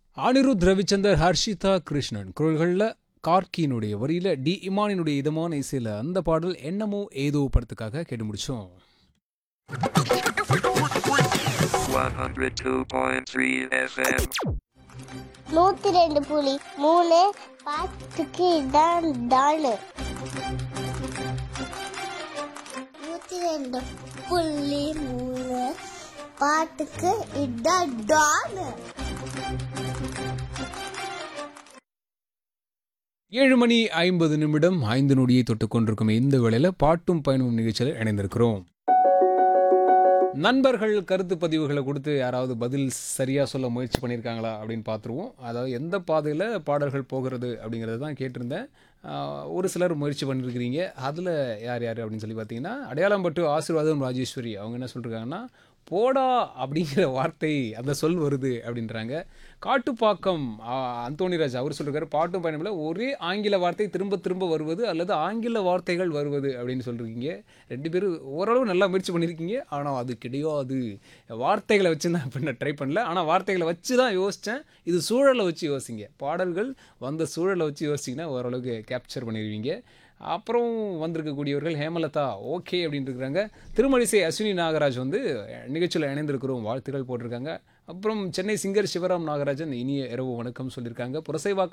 அனிருத் ரவிச்சந்தர் ஹர்ஷிதா கிருஷ்ணன் குரல்களில் கார்கியினுடைய வரியில டி இமானினுடைய இதமான இசையில் அந்த பாடல் என்னமோ ஏதோ படத்துக்காக கேட்டு முடிச்சோம் 102.3 FM. நூத்தி ரெண்டு புலி மூணு பாட்டுக்கு இதான் டானு நூத்தி ரெண்டு புள்ளி மூணு பாட்டுக்கு இதான் டானு ஏழு மணி ஐம்பது நிமிடம் ஐந்து நொடியை தொட்டுக் கொண்டிருக்கும் இந்த வேளையில் பாட்டும் பயணமும் நிகழ்ச்சியில் இணைந்திருக்கிறோம் நண்பர்கள் கருத்து பதிவுகளை கொடுத்து யாராவது பதில் சரியாக சொல்ல முயற்சி பண்ணியிருக்காங்களா அப்படின்னு பார்த்துருவோம் அதாவது எந்த பாதையில் பாடல்கள் போகிறது அப்படிங்கிறது தான் கேட்டிருந்தேன் ஆஹ், ஒரு சிலர் முயற்சி பண்ணியிருக்கிறீங்க அதில் யார் யார் அப்படின்னு சொல்லி பார்த்தீங்கன்னா அடையாளம்பட்டு ஆசீர்வாதம் ராஜேஸ்வரி அவங்க என்ன சொல்லிருக்காங்கன்னா போடா அப்படிங்கிற வார்த்தை அந்த சொல் வருது அப்படின்றாங்க காட்டுப்பாக்கம் ஆ, அந்தோணிராஜ் அவர் சொல்லிருக்காரு பாட்டும் பயணமில் ஒரே ஆங்கில வார்த்தை திரும்ப திரும்ப வருவது அல்லது ஆங்கில வார்த்தைகள் வருவது அப்படின்னு சொல்லிருக்கீங்க ரெண்டு பேரும் ஓரளவு நல்லா முயற்சி பண்ணியிருக்கீங்க ஆனால் அது கிடையாது வார்த்தைகளை வச்சு நான் இப்போ ட்ரை பண்ணல ஆனால் வார்த்தைகளை வச்சு தான் யோசித்தேன் இது சூழலை வச்சு யோசிங்க பாடல்கள் வந்த சூழலை வச்சு யோசிச்சிங்கன்னா ஓரளவுக்கு கேப்சர் பண்ணிடுவீங்க அப்புறம் வந்திருக்கக்கூடியவர்கள் ஹேமலதா ஓகே அப்படின்னு இருக்கிறாங்க திருமழிசை அஸ்வினி நாகராஜ் வந்து நிகழ்ச்சியில் இணைந்திருக்கிறோம் வாழ்த்துக்கள் போட்டிருக்காங்க அப்புறம் சென்னை சிங்கர் சிவராம் நாகராஜன் இனிய இரவு வணக்கம் சொல்லியிருக்காங்க புரசைவாக்கம்